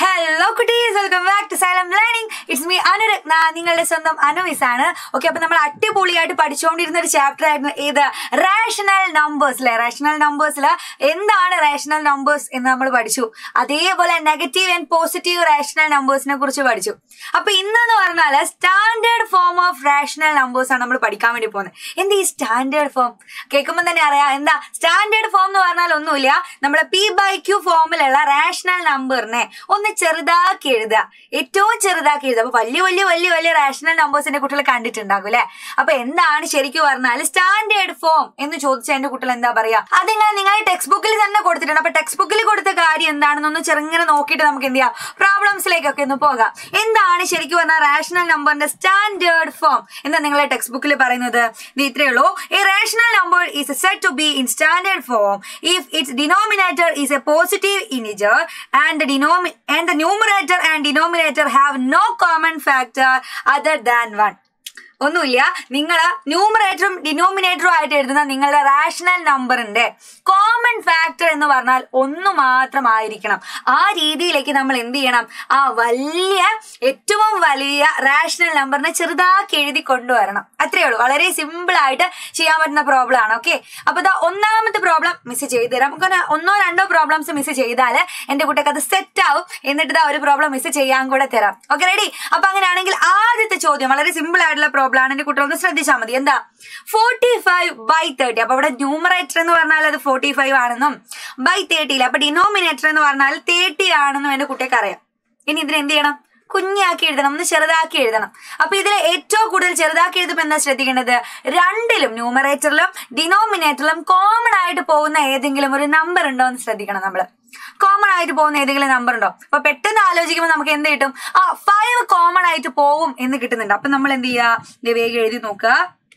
hello കുട്ടീസ് welcome back to Xylem learning it's me Anuratna നിങ്ങളുടെ സ്വന്തം അനുവിസ് ആണ് ഓക്കെ അപ്പൊ നമ്മൾ അടിപൊളിയായിട്ട് പഠിച്ചുകൊണ്ടിരുന്ന ഒരു ചാപ്റ്റർ ആയിരുന്നു ഏത് റാഷണൽ നമ്പേഴ്സ് അല്ലെ റാഷണൽ നമ്പേഴ്സിൽ എന്താണ് റാഷണൽ നമ്പേഴ്സ് എന്ന് നമ്മൾ പഠിച്ചു അതേപോലെ നെഗറ്റീവ് ആൻഡ് പോസിറ്റീവ് റാഷണൽ നമ്പേഴ്സിനെ കുറിച്ച് പഠിച്ചു അപ്പൊ ഇന്നെന്ന് പറഞ്ഞാൽ standard form of rational numbers ആണ് നമ്മൾ പഠിക്കാൻ വേണ്ടി പോകുന്നത് എന്താ ഈ സ്റ്റാൻഡേർഡ് ഫോം കേൾക്കുമ്പോൾ തന്നെ അറിയാം എന്താ സ്റ്റാൻഡേർഡ് ഫോം എന്ന് പറഞ്ഞാൽ ഒന്നുമില്ല നമ്മുടെ പി ബൈ ക്യൂ ഫോമിലുള്ള റാഷണൽ നമ്പറിനെ ഒന്ന് ചെറുതാക്കി എഴുതുക ഏറ്റവും ചെറുതാക്കി എഴുതുക അപ്പൊ വലിയ വലിയ വലിയ വലിയ റാഷണൽ നമ്പേഴ്സിന്റെ കുട്ടികൾ കണ്ടിട്ടുണ്ടാകും അല്ലെ അപ്പൊ എന്താണ് ശരിക്കും പറഞ്ഞാൽ സ്റ്റാൻഡേർഡ് ഫോം എന്ന് ചോദിച്ച എന്റെ കുട്ടികൾ എന്താ പറയാ അതിങ്ങനെ നിങ്ങൾ ടെക്സ്റ്റ് ബുക്കിൽ തന്നെ കൊടുത്തിട്ടുണ്ട് അപ്പൊ ടെക്സ്റ്റ് ബുക്കിൽ കൊടുത്ത കാര്യം എന്താണെന്നൊന്ന് ചെറുങ്ങനെ നോക്കിയിട്ട് നമുക്ക് എന്ത് ചെയ്യാം പ്രോബ്ലംസിലേക്കൊക്കെ ഒന്ന് പോകാം എന്താണ് ശരിക്കും പറഞ്ഞാൽ റാഷണൽ നമ്പറിന്റെ സ്റ്റാൻഡേർഡ് ഫോം എന്താ നിങ്ങളെ ടെക്സ്റ്റ് ബുക്കിൽ പറയുന്നത് ഇത് ഇത്രയേ ഉള്ളൂ a rational number is set to be in standard form if its denominator is a positive integer and the denomi and the numerator and denominator have no common factor other than one ഒന്നുമില്ല നിങ്ങൾ ന്യൂമറേറ്ററും ഡിനോമിനേറ്ററും ആയിട്ട് എഴുതുന്ന നിങ്ങളുടെ rational നമ്പറിന്റെ common factor എന്ന് പറഞ്ഞാൽ ഒന്ന് മാത്രമായിരിക്കണം ആ രീതിയിലേക്ക് നമ്മൾ എന്ത് ചെയ്യണം ആ വലിയ ഏറ്റവും വലിയ റാഷണൽ നമ്പറിനെ ചെറുതാക്കി എഴുതി കൊണ്ടുവരണം അത്രയേ ഉള്ളൂ വളരെ സിമ്പിൾ ആയിട്ട് ചെയ്യാൻ പറ്റുന്ന പ്രോബ്ലം ആണ് ഓക്കെ അപ്പൊ ഇതാ ഒന്നാമത്തെ പ്രോബ്ലം മിസ് ചെയ്തു തരാം നമുക്ക് ഒന്നോ രണ്ടോ പ്രോബ്ലംസ് മിസ് ചെയ്താൽ എന്റെ കുട്ടിക്ക് അത് സെറ്റ് ആവും എന്നിട്ട് ഇതാ ഒരു പ്രോബ്ലം മിസ് ചെയ്യാൻ കൂടെ തരാം ഓക്കെ റെഡി അപ്പൊ അങ്ങനെയാണെങ്കിൽ ആദ്യത്തെ ചോദ്യം വളരെ സിമ്പിൾ ആയിട്ടുള്ള പ്രോബ്ലം ആണ് എന്റെ കുട്ടികൾ ഒന്ന് ശ്രദ്ധിച്ചാൽ മതി എന്താ ഫോർട്ടി ഫൈവ് ബൈ തേർട്ടി അപ്പൊ ഇവിടെ ന്യൂമറേറ്റർ എന്ന് പറഞ്ഞാൽ അത് ഫോർട്ടി ഫൈവ് ആണെന്നും ബൈ തേർട്ടിയിൽ അപ്പൊ ഡിനോമിനേറ്റർ എന്ന് പറഞ്ഞാൽ തേർട്ടി ആണെന്നും എന്റെ കുട്ടിക്ക് അറിയാം ഇനി ഇതിന് എന്ത് ചെയ്യണം കുഞ്ഞാക്കി എഴുതണം ഒന്ന് ചെറുതാക്കി എഴുതണം അപ്പൊ ഇതിൽ ഏറ്റവും കൂടുതൽ ചെറുതാക്കി എഴുതുമ്പോൾ എന്താ ശ്രദ്ധിക്കേണ്ടത് രണ്ടിലും ന്യൂമറേറ്ററിലും ഡിനോമിനേറ്ററിലും കോമൺ ആയിട്ട് പോകുന്ന ഏതെങ്കിലും ഒരു നമ്പർ ഉണ്ടോ എന്ന് ശ്രദ്ധിക്കണം നമ്മള് കോമൺ ആയിട്ട് പോകുന്ന ഏതെങ്കിലും നമ്പർ ഉണ്ടോ അപ്പൊ പെട്ടെന്ന് ആലോചിക്കുമ്പോൾ നമുക്ക് എന്ത് കിട്ടും ആ ഫൈവ് കോമൺ ആയിട്ട് പോവും എന്ന് കിട്ടുന്നുണ്ട് അപ്പൊ നമ്മൾ എന്ത് ചെയ്യുക വേഗം എഴുതി നോക്കുക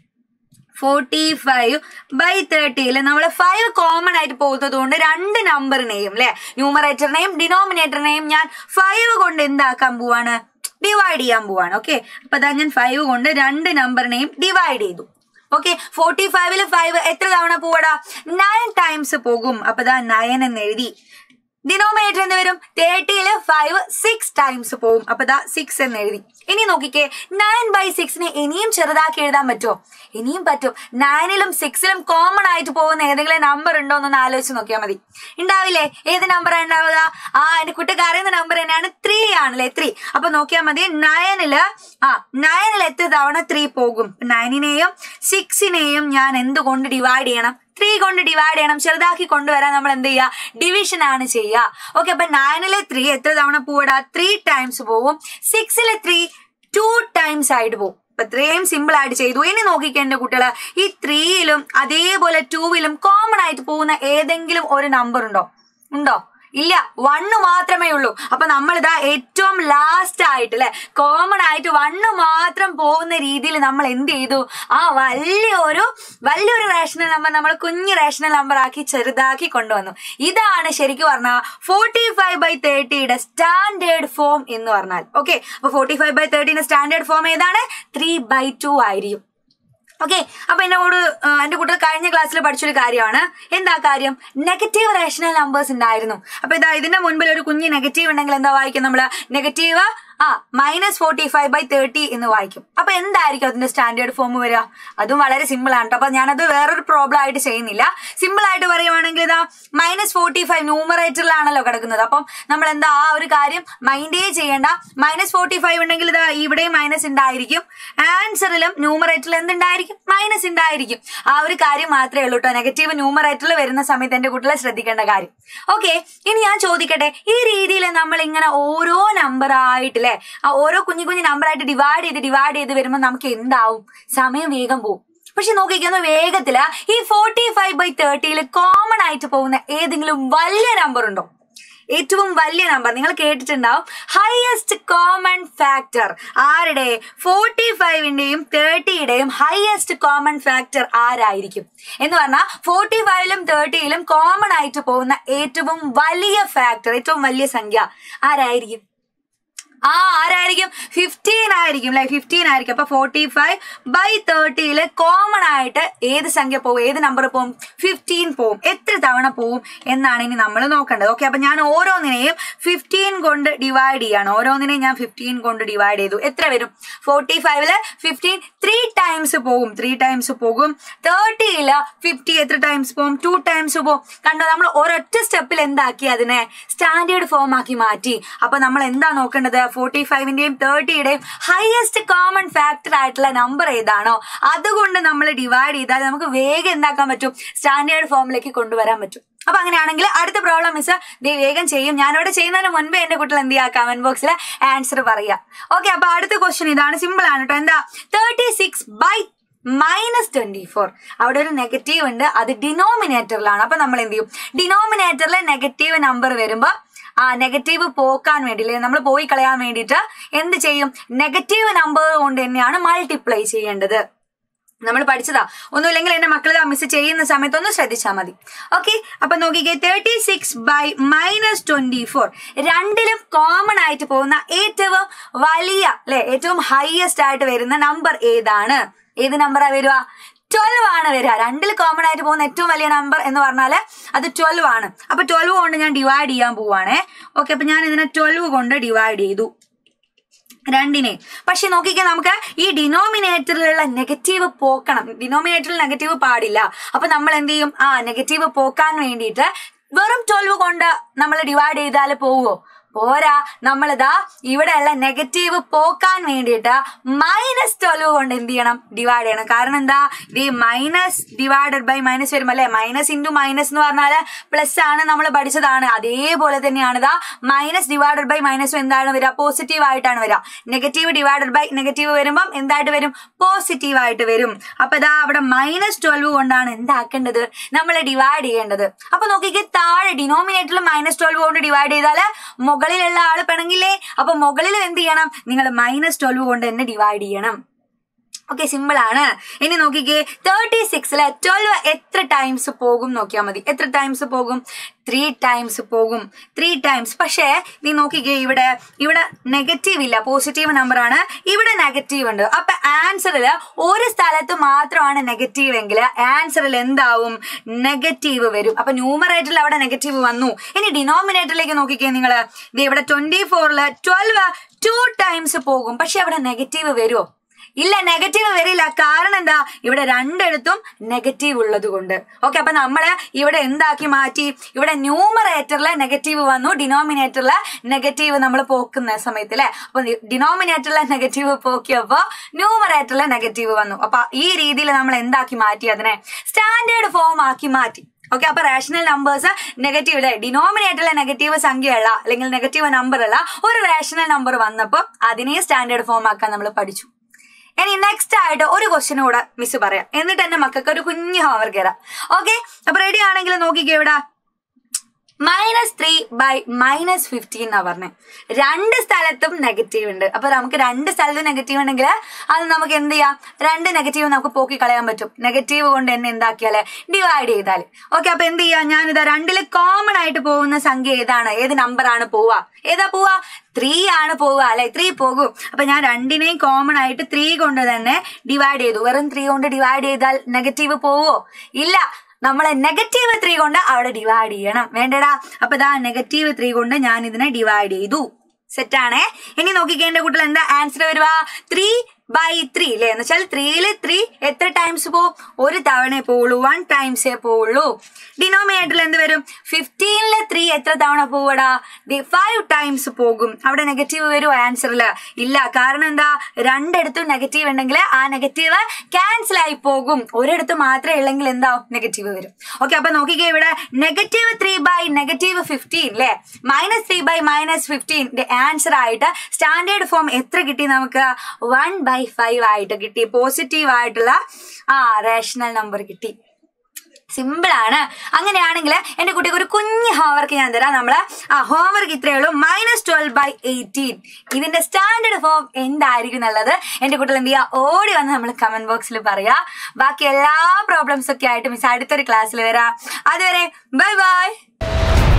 ഫോർട്ടി ഫൈവ് ബൈ തേർട്ടിയിൽ നമ്മൾ ഫൈവ് കോമൺ ആയിട്ട് പോകുന്നത് കൊണ്ട് രണ്ട് നമ്പറിനെയും അല്ലെ ന്യൂമറേറ്ററിനെയും ഡിനോമിനേറ്ററിനെയും ഞാൻ ഫൈവ് കൊണ്ട് എന്താക്കാൻ പോവാണ് ഡിവൈഡ് ചെയ്യാൻ പോവാണ് ഓക്കെ അപ്പൊ അതാ ഞാൻ ഫൈവ് കൊണ്ട് രണ്ട് നമ്പറിനെയും ഡിവൈഡ് ചെയ്തു ഓക്കെ ഫോർട്ടി ഫൈവില് ഫൈവ് എത്ര തവണ പോവടാ നയൻ ടൈംസ് പോകും അപ്പൊ ദാ നയൻ എന്ന് എഴുതി ഡിനോമിനേറ്റർ എന്ന് വരും തേർട്ടിയില് ഫൈവ് സിക്സ് ടൈംസ് പോവും അപ്പൊ ദാ സിക്സ് എന്ന് എഴുതി ഇനി നോക്കിക്കേ നയൻ ബൈ സിക്സിനെ ഇനിയും ചെറുതാക്കി എഴുതാൻ പറ്റുമോ ഇനിയും പറ്റും നയനിലും സിക്സിലും കോമൺ ആയിട്ട് പോകുന്ന ഏതെങ്കിലും നമ്പർ ഉണ്ടോ എന്നൊന്ന് ആലോചിച്ച് നോക്കിയാൽ മതി ഉണ്ടാവില്ലേ ഏത് നമ്പർ ഉണ്ടാവുക ആ എന്റെ കുട്ടിക്ക് അറിയുന്ന നമ്പർ തന്നെയാണ് ത്രീ ആണല്ലേ ത്രീ അപ്പൊ നോക്കിയാൽ മതി നയനില് ആ നയനിൽ എത്ര തവണ ത്രീ പോകും നയനിനെയും സിക്സിനെയും ഞാൻ എന്തുകൊണ്ട് ഡിവൈഡ് ചെയ്യണം ത്രീ കൊണ്ട് ഡിവൈഡ് ചെയ്യണം ചെറുതാക്കി കൊണ്ടുവരാൻ നമ്മൾ എന്ത് ചെയ്യുക ഡിവിഷൻ ആണ് ചെയ്യുക ഓക്കെ അപ്പൊ നയനിലെ ത്രീ എത്ര തവണ പോവിടാ ത്രീ ടൈംസ് പോവും സിക്സിലെ ത്രീ ടു ടൈംസ് ആയിട്ട് പോകും അപ്പൊ ഇത്രയും സിമ്പിൾ ആയിട്ട് ചെയ്തു ഇനി നോക്കിക്കേ എന്റെ കുട്ടികള് ഈ ത്രീയിലും അതേപോലെ ടൂവിലും കോമൺ ആയിട്ട് പോകുന്ന ഏതെങ്കിലും ഒരു നമ്പർ ഉണ്ടോ ഉണ്ടോ ഇല്ല വണ്ണ് മാത്രമേ ഉള്ളൂ അപ്പൊ നമ്മൾ ഇതാ ഏറ്റവും ലാസ്റ്റ് ആയിട്ട് അല്ലെ കോമൺ ആയിട്ട് വണ്ണ് മാത്രം പോകുന്ന രീതിയിൽ നമ്മൾ എന്ത് ചെയ്തു ആ വലിയൊരു വലിയൊരു റേഷണൽ നമ്പർ നമ്മൾ കുഞ്ഞു റേഷണൽ നമ്പർ ആക്കി ചെറുതാക്കി കൊണ്ടുവന്നു ഇതാണ് ശരിക്കും പറഞ്ഞാൽ ഫോർട്ടി ഫൈവ് ബൈ തേർട്ടിയുടെ സ്റ്റാൻഡേർഡ് ഫോം എന്ന് പറഞ്ഞാൽ ഓക്കെ അപ്പൊ ഫോർട്ടി ഫൈവ് ബൈ തേർട്ടിന്റെ സ്റ്റാൻഡേർഡ് ഫോം ഏതാണ് ത്രീ ബൈ ടു ആയിരിക്കും ഓക്കെ അപ്പൊ എന്നോട് എന്റെ കുട്ടികൾ കഴിഞ്ഞ ക്ലാസ്സിൽ പഠിച്ചൊരു കാര്യമാണ് എന്താ കാര്യം നെഗറ്റീവ് റേഷണൽ നമ്പേഴ്സ് ഉണ്ടായിരുന്നു അപ്പൊ ഇതാ ഇതിന്റെ മുൻപിൽ ഒരു കുഞ്ഞ് നെഗറ്റീവ് ഉണ്ടെങ്കിൽ എന്താ വായിക്കും നമ്മള് നെഗറ്റീവ് ആ minus forty five by thirty എന്ന് വായിക്കും അപ്പൊ എന്തായിരിക്കും അതിന്റെ സ്റ്റാൻഡേർഡ് ഫോം വരിക അതും വളരെ സിമ്പിൾ ആണ് കേട്ടോ അപ്പൊ ഞാനത് വേറൊരു പ്രോബ്ലം ആയിട്ട് ചെയ്യുന്നില്ല സിമ്പിൾ ആയിട്ട് പറയുവാണെങ്കിൽ ഇതാ മൈനസ് ഫോർട്ടി ഫൈവ് ന്യൂമറേറ്ററിലാണല്ലോ കിടക്കുന്നത് അപ്പം നമ്മൾ എന്താ ആ ഒരു കാര്യം മൈൻഡേ ചെയ്യേണ്ട മൈനസ് ഫോർട്ടി ഫൈവ് ഉണ്ടെങ്കിൽ ഇതാ ഇവിടെയും മൈനസ് ഉണ്ടായിരിക്കും ആൻസറിലും ന്യൂമറേറ്ററിൽ എന്തുണ്ടായിരിക്കും മൈനസ് ഉണ്ടായിരിക്കും ആ ഒരു കാര്യം മാത്രമേ ഉള്ളൂ കേട്ടോ നെഗറ്റീവ് ന്യൂമറേറ്ററിൽ വരുന്ന സമയത്ത് എന്റെ കുട്ടികളെ ശ്രദ്ധിക്കേണ്ട കാര്യം ഓക്കെ ഇനി ഞാൻ ചോദിക്കട്ടെ ഈ രീതിയിൽ നമ്മൾ ഇങ്ങനെ ഓരോ നമ്പർ ആയിട്ട് അല്ലെ ആ ഓരോ കുഞ്ഞു കുഞ്ഞു നമ്പർ ആയിട്ട് ഡിവൈഡ് ചെയ്ത് ഡിവൈഡ് ചെയ്ത് വരുമ്പോൾ നമുക്ക് എന്താവും സമയം വേഗം പോകും പക്ഷെ നോക്കിക്കുന്ന വേഗത്തില് ഈ ഫോർട്ടി ഫൈവ് ബൈ തേർട്ടിയിൽ കോമൺ ആയിട്ട് പോകുന്ന ഏതെങ്കിലും വലിയ നമ്പർ ഉണ്ടോ ഏറ്റവും വലിയ നമ്പർ നിങ്ങൾ കേട്ടിട്ടുണ്ടാവും ഹയസ്റ്റ് കോമൺ ഫാക്ടർ ആരുടെ ഫോർട്ടി ഫൈവിന്റെയും തേർട്ടിയുടെയും ഹയസ്റ്റ് കോമൺ ഫാക്ടർ ആരായിരിക്കും എന്ന് പറഞ്ഞാൽ ഫോർട്ടി ഫൈവിലും തേർട്ടിയിലും കോമൺ ആയിട്ട് പോകുന്ന ഏറ്റവും വലിയ ഫാക്ടർ ഏറ്റവും വലിയ സംഖ്യ ആരായിരിക്കും ആ ആരായിരിക്കും ഫിഫ്റ്റീൻ ആയിരിക്കും അല്ലെ ഫിഫ്റ്റീൻ ആയിരിക്കും അപ്പൊ ഫോർട്ടി ഫൈവ് ബൈ തേർട്ടിയില് കോമൺ ആയിട്ട് ഏത് സംഖ്യ പോവും ഏത് നമ്പർ പോവും ഫിഫ്റ്റീൻ പോവും എത്ര തവണ പോവും എന്നാണ് ഇനി നമ്മൾ നോക്കേണ്ടത് ഓക്കെ അപ്പൊ ഞാൻ ഓരോന്നിനെയും ഫിഫ്റ്റീൻ കൊണ്ട് ഡിവൈഡ് ചെയ്യാണ് ഓരോന്നിനെയും ഞാൻ ഫിഫ്റ്റീൻ കൊണ്ട് ഡിവൈഡ് ചെയ്തു എത്ര വരും ഫോർട്ടി ഫൈവില് ഫിഫ്റ്റീൻ ത്രീ ടൈംസ് പോകും ത്രീ ടൈംസ് പോകും തേർട്ടിയില് ഫിഫ്റ്റി എത്ര ടൈംസ് പോകും ടു ടൈംസ് പോകും കണ്ടോ നമ്മൾ ഒരൊറ്റ സ്റ്റെപ്പിൽ എന്താക്കി അതിനെ സ്റ്റാൻഡേർഡ് ഫോം ആക്കി മാറ്റി അപ്പൊ നമ്മൾ എന്താ നോക്കേണ്ടത് ഫോർട്ടി ഫൈവിന്റെയും തേർട്ടിയുടെയും ഹയസ്റ്റ് കോമൺ ഫാക്ടർ ആയിട്ടുള്ള നമ്പർ ഏതാണോ അതുകൊണ്ട് നമ്മൾ ഡിവൈഡ് ചെയ്താൽ നമുക്ക് വേഗം എന്താക്കാൻ പറ്റും സ്റ്റാൻഡേർഡ് ഫോമിലേക്ക് കൊണ്ടുവരാൻ പറ്റും അപ്പൊ അങ്ങനെയാണെങ്കിൽ അടുത്ത പ്രോബ്ലം മിസ് ദേ വേഗം ചെയ്യും ഞാനിവിടെ ചെയ്യുന്നതിന് മുൻപേ എന്റെ കുട്ടികൾ എന്ത് ചെയ്യാം കമന്റ് ബോക്സിൽ ആൻസർ പറയാം ഓക്കെ അപ്പൊ അടുത്ത ക്വസ്റ്റ്യൻ ഇതാണ് സിമ്പിൾ ആണ് കേട്ടോ എന്താ thirty six by minus twenty four അവിടെ ഒരു നെഗറ്റീവ് ഉണ്ട് അത് ഡിനോമിനേറ്ററിലാണ് അപ്പൊ നമ്മൾ എന്ത് ചെയ്യും ഡിനോമിനേറ്ററിലെ നെഗറ്റീവ് നമ്പർ വരുമ്പോ ആ നെഗറ്റീവ് പോക്കാൻ വേണ്ടിയില്ലേ നമ്മൾ പോയി കളയാൻ വേണ്ടിയിട്ട് എന്ത് ചെയ്യും നെഗറ്റീവ് നമ്പർ കൊണ്ട് തന്നെയാണ് മൾട്ടിപ്ലൈ ചെയ്യേണ്ടത് നമ്മൾ പഠിച്ചതാ ഒന്നുമില്ലെങ്കിൽ എന്റെ മക്കൾ മിസ് ചെയ്യുന്ന സമയത്ത് ഒന്ന് ശ്രദ്ധിച്ചാൽ മതി ഓക്കെ അപ്പൊ നോക്കിക്കേ thirty six by minus twenty four രണ്ടിലും കോമൺ ആയിട്ട് പോകുന്ന ഏറ്റവും വലിയ അല്ലെ ഏറ്റവും ഹയസ്റ്റ് ആയിട്ട് വരുന്ന നമ്പർ ഏതാണ് ഏത് നമ്പറാ വരിക ട്വൽവ് ആണ് വരിക രണ്ടിൽ കോമൺ ആയിട്ട് പോകുന്ന ഏറ്റവും വലിയ നമ്പർ എന്ന് പറഞ്ഞാല് അത് ട്വൽവ് ആണ് അപ്പൊ ട്വൽവ് കൊണ്ട് ഞാൻ ഡിവൈഡ് ചെയ്യാൻ പോവാണേ ഓക്കെ അപ്പൊ ഞാൻ ഇതിനെ ട്വൽവ് കൊണ്ട് ഡിവൈഡ് ചെയ്തു രണ്ടിനെ പക്ഷെ നോക്കിക്കേ നമുക്ക് ഈ ഡിനോമിനേറ്ററിലുള്ള നെഗറ്റീവ് പോക്കണം ഡിനോമിനേറ്ററിൽ നെഗറ്റീവ് പാടില്ല അപ്പൊ നമ്മൾ എന്ത് ചെയ്യും ആ നെഗറ്റീവ് പോക്കാൻ വേണ്ടിയിട്ട് വെറും ട്വൽവ് കൊണ്ട് നമ്മൾ ഡിവൈഡ് ചെയ്താൽ പോവോ പോരാ നമ്മളിതാ ഇവിടെയുള്ള നെഗറ്റീവ് പോക്കാൻ വേണ്ടിയിട്ട് മൈനസ് ട്വൽവ് കൊണ്ട് എന്ത് ചെയ്യണം ഡിവൈഡ് ചെയ്യണം കാരണം എന്താ ഇത് ഈ മൈനസ് ഡിവൈഡഡ് ബൈ മൈനസ് വരുമ്പോൾ അല്ലെ മൈനസ് ഇൻറ്റു മൈനസ് എന്ന് പറഞ്ഞാല് പ്ലസ് ആണ് നമ്മൾ പഠിച്ചതാണ് അതേപോലെ തന്നെയാണ് ഇതാ മൈനസ് ഡിവൈഡഡ് ബൈ മൈനസ് എന്താണ് വരിക പോസിറ്റീവ് ആയിട്ടാണ് വരിക നെഗറ്റീവ് ഡിവൈഡഡ് ബൈ നെഗറ്റീവ് വരുമ്പം എന്തായിട്ട് വരും പോസിറ്റീവ് ആയിട്ട് വരും അപ്പൊ ഇതാ അവിടെ മൈനസ് ട്വൽവ് കൊണ്ടാണ് എന്താക്കേണ്ടത് നമ്മൾ ഡിവൈഡ് ചെയ്യേണ്ടത് അപ്പൊ നോക്കിക്കേ താഴെ ഡിനോമിനേറ്ററിൽ മൈനസ് ട്വൽവ് കൊണ്ട് ഡിവൈഡ് ചെയ്താല് മുകളിലുള്ള ആള് പിണങ്ങില്ലേ അപ്പൊ മുകളിൽ എന്ത് ചെയ്യണം നിങ്ങൾ മൈനസ് ട്വൽവ് കൊണ്ട് തന്നെ ഡിവൈഡ് ചെയ്യണം ഓക്കെ സിമ്പിൾ ആണ് ഇനി നോക്കിക്കേ തേർട്ടി സിക്സില് ട്വൽവ് എത്ര ടൈംസ് പോകും നോക്കിയാൽ മതി എത്ര ടൈംസ് പോകും ത്രീ ടൈംസ് പോകും ത്രീ ടൈംസ് പക്ഷേ നീ നോക്കിക്കേ ഇവിടെ ഇവിടെ നെഗറ്റീവ് ഇല്ല പോസിറ്റീവ് നമ്പർ ആണ് ഇവിടെ നെഗറ്റീവ് ഉണ്ട് അപ്പൊ ആൻസറിൽ ഒരു സ്ഥലത്ത് മാത്രമാണ് നെഗറ്റീവ് എങ്കിൽ ആൻസറിൽ എന്താവും നെഗറ്റീവ് വരും അപ്പൊ ന്യൂമറേറ്ററിൽ അവിടെ നെഗറ്റീവ് വന്നു ഇനി ഡിനോമിനേറ്ററിലേക്ക് നോക്കിക്കേ നിങ്ങൾ ഇവിടെ ട്വന്റി ഫോറില് ട്വൽവ് ടു ടൈംസ് പോകും പക്ഷെ അവിടെ നെഗറ്റീവ് വരുമോ ഇല്ല നെഗറ്റീവ് വരില്ല കാരണം എന്താ ഇവിടെ രണ്ടിടത്തും നെഗറ്റീവ് ഉള്ളത് കൊണ്ട് ഓക്കെ അപ്പൊ നമ്മള് ഇവിടെ എന്താക്കി മാറ്റി ഇവിടെ ന്യൂമറേറ്ററിലെ നെഗറ്റീവ് വന്നു ഡിനോമിനേറ്ററിലെ നെഗറ്റീവ് നമ്മൾ പോക്കുന്ന സമയത്ത് അല്ലെ അപ്പൊ ഡിനോമിനേറ്ററിലെ നെഗറ്റീവ് പോക്കിയപ്പോ ന്യൂമറേറ്ററിലെ നെഗറ്റീവ് വന്നു അപ്പൊ ഈ രീതിയിൽ നമ്മൾ എന്താക്കി മാറ്റി അതിനെ സ്റ്റാൻഡേർഡ് ഫോം ആക്കി മാറ്റി ഓക്കെ അപ്പൊ റേഷണൽ നമ്പേഴ്സ് നെഗറ്റീവ് അല്ലെ ഡിനോമിനേറ്ററിലെ നെഗറ്റീവ് സംഖ്യയുള്ള അല്ലെങ്കിൽ നെഗറ്റീവ് നമ്പർ ഉള്ള ഒരു റേഷണൽ നമ്പർ വന്നപ്പോൾ അതിനെ സ്റ്റാൻഡേർഡ് ഫോം ആക്കാൻ നമ്മൾ പഠിച്ചു ഇനി നെക്സ്റ്റ് ആയിട്ട് ഒരു ക്വസ്റ്റ്യൻ കൂടെ മിസ് പറയാം എന്നിട്ട് എന്റെ മക്കൾക്ക് ഒരു കുഞ്ഞു ഹോംവർക്ക് തരാം ഓക്കെ അപ്പൊ റെഡി ആണെങ്കിൽ നോക്കിക്കേ ഇവിടെ minus three by minus fifteen എന്നാ പറഞ്ഞത് രണ്ട് സ്ഥലത്തും നെഗറ്റീവ് ഉണ്ട് അപ്പൊ നമുക്ക് രണ്ട് സ്ഥലത്തും നെഗറ്റീവ് ഉണ്ടെങ്കിൽ അത് നമുക്ക് എന്ത് ചെയ്യാം രണ്ട് നെഗറ്റീവ് നമുക്ക് പോക്കി കളയാൻ പറ്റും നെഗറ്റീവ് കൊണ്ട് തന്നെ എന്താക്കിയാല് ഡിവൈഡ് ചെയ്താൽ ഓക്കെ അപ്പൊ എന്ത് ചെയ്യാം ഞാനിതാ രണ്ടില് കോമൺ ആയിട്ട് പോകുന്ന സംഖ്യ ഏതാണ് ഏത് നമ്പർ ആണ് പോവുക ഏതാ പോവുക ത്രീ ആണ് പോവുക അല്ലെ ത്രീ പോകും അപ്പൊ ഞാൻ രണ്ടിനെയും കോമൺ ആയിട്ട് ത്രീ കൊണ്ട് തന്നെ ഡിവൈഡ് ചെയ്തു വെറും ത്രീ കൊണ്ട് ഡിവൈഡ് ചെയ്താൽ നെഗറ്റീവ് പോവോ ഇല്ല നമ്മളെ നെഗറ്റീവ് ത്രീ കൊണ്ട് അവിടെ ഡിവൈഡ് ചെയ്യണം വേണ്ടടാ അപ്പൊ ഇതാ നെഗറ്റീവ് ത്രീ കൊണ്ട് ഞാൻ ഇതിനെ ഡിവൈഡ് ചെയ്തു സെറ്റാണേ ഇനി നോക്കിക്കേണ്ട കുട്ടികൾ എന്താ ആൻസർ വരുക ത്രീ ബൈ ത്രീ അല്ലേ എന്ന് വെച്ചാൽ ത്രീയില് ത്രീ എത്ര ടൈംസ് പോവും ഒരു തവണ പോവുള്ളൂ വൺ ടൈംസേ പോവുള്ളൂ ഡിനോമിനേറ്ററിൽ എന്ത് വരും ഫിഫ്റ്റീനില് ത്രീ എത്ര തവണ പോവടാ ഫൈവ് ടൈംസ് പോകും അവിടെ നെഗറ്റീവ് വരും ആൻസറിൽ ഇല്ല കാരണം എന്താ രണ്ടിടത്തും നെഗറ്റീവ് ഉണ്ടെങ്കിൽ ആ നെഗറ്റീവ് ക്യാൻസൽ ആയി പോകും ഒരിടത്ത് മാത്രമേ ഉള്ളെങ്കിൽ എന്താവും നെഗറ്റീവ് വരും ഓക്കെ അപ്പൊ നോക്കിക്കേ ഇവിടെ negative three by negative fifteen അല്ലെ minus three by minus fifteen answer ആയിട്ട് സ്റ്റാൻഡേർഡ് ഫോം എത്ര കിട്ടി നമുക്ക് വൺ ബൈ ഫൈവ് ആയിട്ട് കിട്ടി പോസിറ്റീവ് ആയിട്ടുള്ള ആ റേഷണൽ നമ്പർ കിട്ടി സിമ്പിൾ ആണ് അങ്ങനെയാണെങ്കിൽ എന്റെ കുട്ടിക്ക് ഒരു കുഞ്ഞ് ഹോംവർക്ക് ഞാൻ തരാം നമ്മള് ആ ഹോംവർക്ക് ഇത്രയേ ഉള്ളൂ മൈനസ് ട്വൽവ് ബൈ എയ്റ്റീൻ ഇതിന്റെ സ്റ്റാൻഡേർഡ് ഫോം എന്തായിരിക്കും എന്നുള്ളത് എന്റെ കുട്ടികൾ എന്ത് ചെയ്യുക ഓടി വന്ന് നമ്മൾ കമന്റ് ബോക്സിൽ പറയാ ബാക്കി എല്ലാ പ്രോബ്ലംസ് ഒക്കെ ആയിട്ട് മിസ് അടുത്തൊരു ക്ലാസ്സിൽ വരാം അതുവരെ ബൈ ബൈ